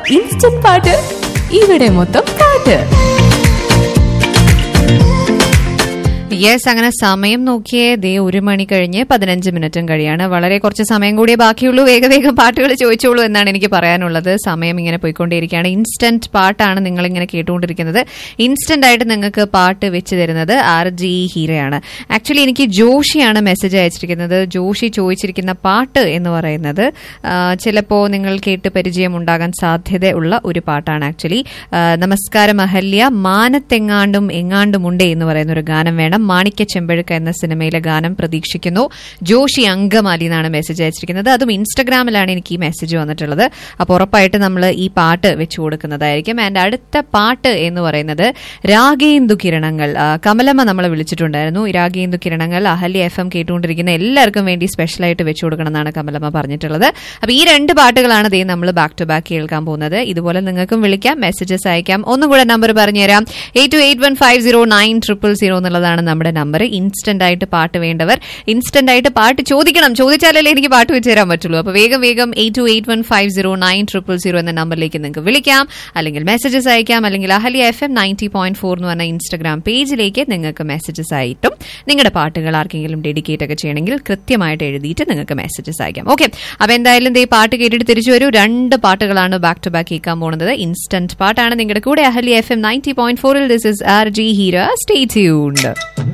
instant പാട്ട് ഇവിടെ മൊത്തം പാട്ട് യെസ് അങ്ങനെ സമയം നോക്കിയേ ദേ ഒരു മണി കഴിഞ്ഞ് പതിനഞ്ച് മിനിറ്റും കഴിയാണ് വളരെ കുറച്ച് സമയം കൂടിയേ ബാക്കിയുള്ളൂ വേഗം വേഗം പാട്ടുകൾ ചോദിച്ചോളൂ എന്നാണ് എനിക്ക് പറയാനുള്ളത് സമയം ഇങ്ങനെ പോയിക്കൊണ്ടേയിരിക്കുകയാണ് ഇൻസ്റ്റന്റ് പാട്ടാണ് നിങ്ങൾ ഇങ്ങനെ കേട്ടുകൊണ്ടിരിക്കുന്നത് ഇൻസ്റ്റന്റ് ആയിട്ട് നിങ്ങൾക്ക് പാട്ട് വെച്ച് തരുന്നത് ആർ ജി ഹീരയാണ് ആക്ച്വലി എനിക്ക് ജോഷിയാണ് മെസ്സേജ് അയച്ചിരിക്കുന്നത് ജോഷി ചോദിച്ചിരിക്കുന്ന പാട്ട് എന്ന് പറയുന്നത് ചിലപ്പോൾ നിങ്ങൾ കേട്ട് പരിചയം ഉണ്ടാകാൻ സാധ്യതയുള്ള ഒരു പാട്ടാണ് ആക്ച്വലി നമസ്കാരം അഹല്യ മാനത്തെങ്ങാണ്ടും എങ്ങാണ്ടുമുണ്ടേ എന്ന് പറയുന്ന ഒരു ഗാനം വേണം മാണിക്യ ചെമ്പഴുക്ക എന്ന സിനിമയിലെ ഗാനം പ്രതീക്ഷിക്കുന്നു ജോഷി അങ്കമാലി എന്നാണ് മെസ്സേജ് അയച്ചിരിക്കുന്നത് അതും ഇൻസ്റ്റഗ്രാമിലാണ് എനിക്ക് ഈ മെസ്സേജ് വന്നിട്ടുള്ളത് അപ്പോൾ ഉറപ്പായിട്ട് നമ്മൾ ഈ പാട്ട് വെച്ചു കൊടുക്കുന്നതായിരിക്കും ആൻഡ് അടുത്ത പാട്ട് എന്ന് പറയുന്നത് രാഗേന്ദു കിരണങ്ങൾ ആ, കമലമ്മ നമ്മളെ വിളിച്ചിട്ടുണ്ടായിരുന്നു ഈ രാഗേന്ദു കിരണങ്ങൾ അഹല്യ എഫ് എം കേട്ടുകൊണ്ടിരിക്കുന്ന എല്ലാവർക്കും വേണ്ടി സ്പെഷ്യലായിട്ട് വെച്ചു കൊടുക്കണം എന്നാണ് കമലമ്മ പറഞ്ഞിട്ടുള്ളത് അപ്പോൾ ഈ രണ്ട് പാട്ടുകളാണ് ദേ നമ്മൾ ബാക്ക് ടു ബാക്ക് കേൾക്കാൻ പോകുന്നത് ഇതുപോലെ നിങ്ങൾക്കും വിളിക്കാം മെസ്സേജസ് അയക്കാം ഒന്നും കൂടെ നമ്പർ പറഞ്ഞുതരാം eight two eight one five zero nine triple zero എന്നുള്ളതാണ് നമ്മുടെ നമ്പർ ഇൻസ്റ്റന്റ് ആയിട്ട് പാട്ട് വേണ്ടവർ ഇൻസ്റ്റന്റ് ആയിട്ട് പാട്ട് ചോദിക്കണം ചോദിച്ചാലല്ലേ എനിക്ക് പാട്ട് വെച്ച് തരാൻ പറ്റുള്ളൂ അപ്പോൾ വേഗം വേഗം eight two eight one five zero nine triple zero എന്ന നമ്പറിലേക്ക് നിങ്ങൾക്ക് വിളിക്കാം അല്ലെങ്കിൽ മെസ്സേജസ് അയക്കാം അല്ലെങ്കിൽ Ahali F M ninety point four എന്ന് പറഞ്ഞ ഇൻസ്റ്റഗ്രാം പേജിലേക്ക് നിങ്ങൾക്ക് മെസ്സേജസ് ആയിട്ടും നിങ്ങളുടെ പാട്ടുകൾ ആർക്കെങ്കിലും ഡെഡിക്കേറ്റ് ഒക്കെ ചെയ്യണമെങ്കിൽ കൃത്യമായിട്ട് എഴുതിയിട്ട് നിങ്ങൾക്ക് മെസ്സേജസ് അയക്കാം ഓക്കെ അപ്പോൾ എന്തായാലും ദേ പാട്ട് കേട്ടിട്ട് തിരിച്ചു വരൂ രണ്ട് പാട്ടുകളാണ് ബാക്ക് ടു ബാക്ക് കേൾക്കാൻ പോകുന്നത് ഇൻസ്റ്റന്റ് പാട്ടാണ് നിങ്ങളുടെ കൂടെ Ahali F M ninety point ഫോറിൽ this is R J hero stay tuned